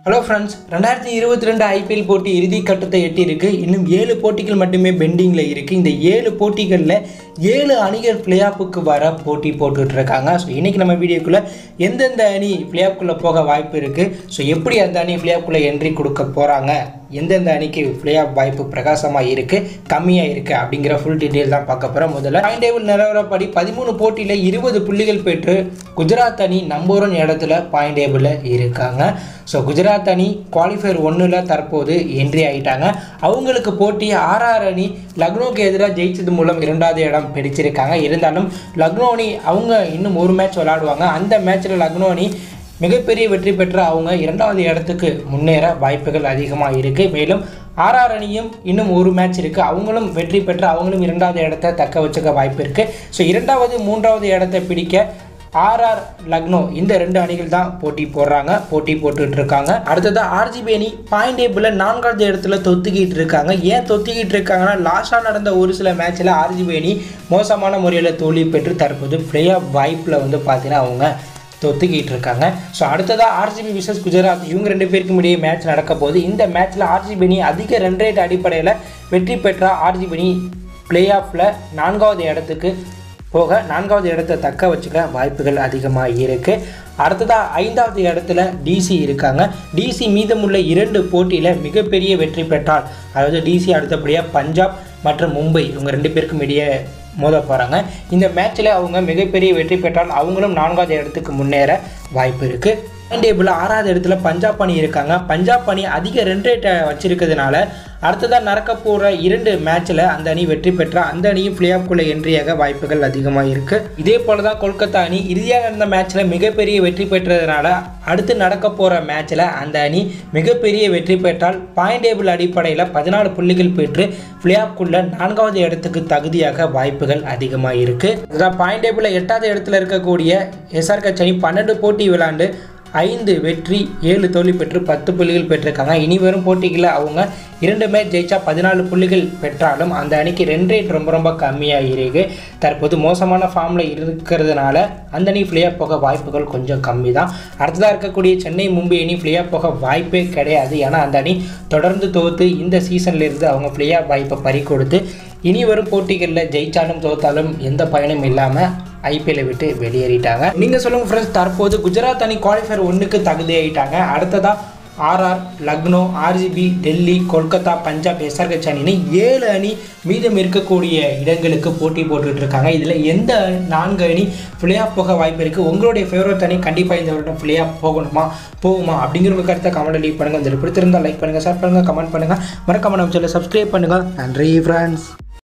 hello friends ரெண்டாயிரத்தி இருபத்தி ரெண்டு ஐபிஎல் போட்டி இறுதி கட்டத்தை எட்டி இருக்கு இன்னும் ஏழு போட்டிகள் மட்டுமே பெண்டிங்கில் இருக்கு இந்த ஏழு போட்டிகளில் ஏழு அணிகள் பிளே ஆஃபுக்கு வர போட்டி போட்டுட்டு இருக்காங்க ஸோ இன்னைக்கு நம்ம வீடியோக்குள்ள எந்தெந்த அணி பிளே ஆஃப்குள்ளே போக வாய்ப்பு இருக்கு ஸோ எப்படி அந்த அணி பிளே ஆஃப்குள்ளே என்ட்ரி கொடுக்க போகிறாங்க எந்தெந்த அணிக்கு பிளே ஆஃப் வாய்ப்பு பிரகாசமாக இருக்குது கம்மியாக இருக்குது அப்படிங்கிற ஃபுல் டீட்டெயில் தான் பார்க்க போகிறோம் முதல்ல பாயிண்ட் டேபிள் நிலவரப்படி பதிமூணு போட்டியில் இருபது புள்ளிகள் பெற்று குஜராத் அணி நம்பர் ஒன் இடத்துல பாயிண்ட் டேபிளில் இருக்காங்க ஸோ குஜராத் அணி குவாலிஃபயர் ஒன்றில் தற்போது என்ட்ரி ஆகிட்டாங்க அவங்களுக்கு போட்டி ஆர்ஆர் அணி லக்னோக்கு எதிராக ஜெயிச்சது மூலம் இரண்டாவது இடம் பிடிச்சிருக்காங்க இருந்தாலும் லக்னோ அணி அவங்க இன்னும் ஒரு மேட்ச் விளாடுவாங்க அந்த மேட்ச்சில் லக்னோ அணி மிகப்பெரிய வெற்றி பெற்ற அவங்க இரண்டாவது இடத்துக்கு முன்னேற வாய்ப்புகள் அதிகமாக இருக்குது மேலும் ஆர்ஆர் அணியும் இன்னும் ஒரு மேட்ச் இருக்குது அவங்களும் வெற்றி பெற்று அவங்களும் இரண்டாவது இடத்த தக்க வச்சுக்க வாய்ப்பு இருக்குது ஸோ இரண்டாவது மூன்றாவது இடத்தை பிடிக்க ஆர்ஆர் லக்னோ இந்த ரெண்டு அணிகள் தான் போட்டி போடுறாங்க போட்டி போட்டுட்டு இருக்காங்க அடுத்தது ஆர்ஜிபி அணி பாயிண்ட் டேபிளில் நான்காவது இடத்துல தொத்துக்கிட்டு இருக்காங்க ஏன் தொத்திக்கிட்டு இருக்காங்கன்னா லாஸ்ட்டாக நடந்த ஒரு சில மேட்ச்சில் ஆர்ஜிபி அணி மோசமான முறையில் தோல்வி பெற்று தற்போது பிளே ஆஃப் வாய்ப்பில் வந்து பார்த்தீங்கன்னா அவங்க தொத்துக்கிட்டு இருக்காங்க ஸோ அடுத்ததாக ஆர்ஜிபி விசஸ் குஜராத் இவங்க ரெண்டு பேருக்கும் இடையே மேட்ச் நடக்க போகுது இந்த மேட்ச்சில் ஆர்ஜிபி அணி அதிக ரன் ரேட் அடிப்படையில் வெற்றி பெற்ற ஆர்ஜிபி அணி பிளே ஆஃபில் நான்காவது இடத்துக்கு போக நான்காவது இடத்தை தக்க வச்சுக்க வாய்ப்புகள் அதிகமாக இருக்குது அடுத்ததாக ஐந்தாவது இடத்துல டிசி இருக்காங்க டிசி மீதமுள்ள இரண்டு போட்டியில் மிகப்பெரிய வெற்றி பெற்றால் அதாவது டிசி அடுத்தபடியாக பஞ்சாப் மற்றும் மும்பை இவங்க ரெண்டு பேருக்கும் இடையே மோத போகிறாங்க இந்த மேட்ச்சில் அவங்க மிகப்பெரிய வெற்றி பெற்றால் அவங்களும் நான்காவது இடத்துக்கு முன்னேற வாய்ப்பு இருக்குது டேபிள் ஆறாவது இடத்துல பஞ்சாப் அணி இருக்காங்க பஞ்சாப் அணி அதிக ரன் ரேட்டை வச்சிருக்கிறதுனால அடுத்ததாக நடக்க போகிற இரண்டு மேட்ச்சில் அந்த அணி வெற்றி பெற்றால் அந்த அணியும் பிளே ஆஃப்குள்ளே என்ட்ரியாக வாய்ப்புகள் அதிகமாக இருக்குது இதே போல தான் கொல்கத்தா அணி இறுதியாக நடந்த மேட்ச்சில் மிகப்பெரிய வெற்றி பெற்றதுனால அடுத்து நடக்க போகிற மேட்ச்சில் அந்த அணி மிகப்பெரிய வெற்றி பெற்றால் பாயிண்ட் டேபிள் அடிப்படையில் பதினாலு புள்ளிகள் பெற்று பிளே ஆஃப்குள்ளே நான்காவது இடத்துக்கு தகுதியாக வாய்ப்புகள் அதிகமாக இருக்குது அதான் பாயிண்ட் டேபிளில் எட்டாவது இடத்துல இருக்கக்கூடிய எஸ்ஆர்கச் அணி பன்னெண்டு போட்டி விளாண்டு ஐந்து வெற்றி ஏழு தோல்வி பெற்று பத்து புள்ளிகள் பெற்றிருக்காங்க இனி வரும் போட்டிகளில் அவங்க இரண்டு மேட்ச் ஜெயிச்சா பதினாலு புள்ளிகள் பெற்றாலும் அந்த அணிக்கு ரன் ரேட் ரொம்ப ரொம்ப கம்மியாக இருக்கு தற்போது மோசமான ஃபார்மில் இருக்கிறதுனால அந்த அணி ஃப்ளேயாக போக வாய்ப்புகள் கொஞ்சம் கம்மி தான் அடுத்ததாக இருக்கக்கூடிய சென்னை மும்பை அணி ஃப்ளேயாக போக வாய்ப்பே கிடையாது ஏன்னா அந்த அணி தொடர்ந்து தோற்று இந்த சீசன்ல இருந்து அவங்க ஃப்ளேயாக வாய்ப்பை பறி கொடுத்து இனி வரும் போட்டிகளில் ஜெயிச்சாலும் தோத்தாலும் எந்த பயனும் இல்லாமல் ஐபிஎல்லை விட்டு வெளியேறிட்டாங்க நீங்கள் சொல்லுங்கள் ஃப்ரெண்ட்ஸ் தற்போது குஜராத் அணி குவாலிஃபயர் ஒன்றுக்கு தகுதி ஆகிட்டாங்க அடுத்ததாக RR Lucknow RCB Delhi Kolkata Punjab SRH அணின்னு ஏழு அணி மீதம் இருக்கக்கூடிய இடங்களுக்கு போட்டி போட்டுட்டு இருக்காங்க இதில் எந்த நான்கு அணி பிளே ஆஃப் போக வாய்ப்பு இருக்குது உங்களுடைய ஃபேவரட் அணி கண்டிப்பாக இந்த வருடம் பிளே ஆஃப் போகணுமா போகுமா அப்படிங்கிற ஒரு கருத்தை கமெண்ட் லீவ் பண்ணுங்கள் இந்த பிடித்திருந்தால் லைக் பண்ணுங்கள் ஷேர் பண்ணுங்கள் கமெண்ட் பண்ணுங்கள் மறக்காம நம்ம சேனலை சப்ஸ்கிரைப் பண்ணுங்கள் நன்றி ஃப்ரெண்ட்ஸ்